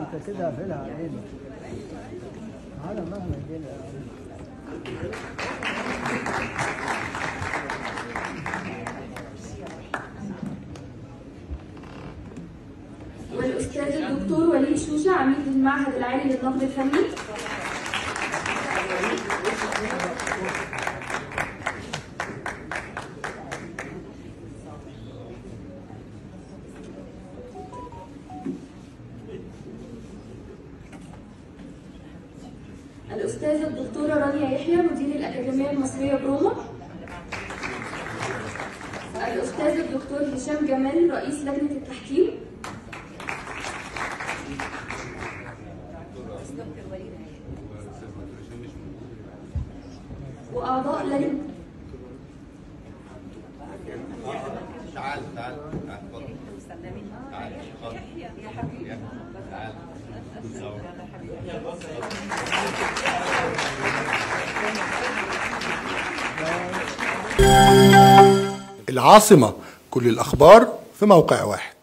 انت كده قافلها علينا على مهما جينا والأستاذ الدكتور وليد شوشة عميد المعهد العالي للنقد الفني الأستاذة الدكتورة رانيا يحيى مدير الأكاديمية المصرية بروما الأستاذ الدكتور هشام جمال رئيس لجنة التحكيم وأعضاء لجنة تعال تعال تعال اتفضل تعال اتفضل يا حبيبي تعال تصور. العاصمة كل الأخبار في موقع واحد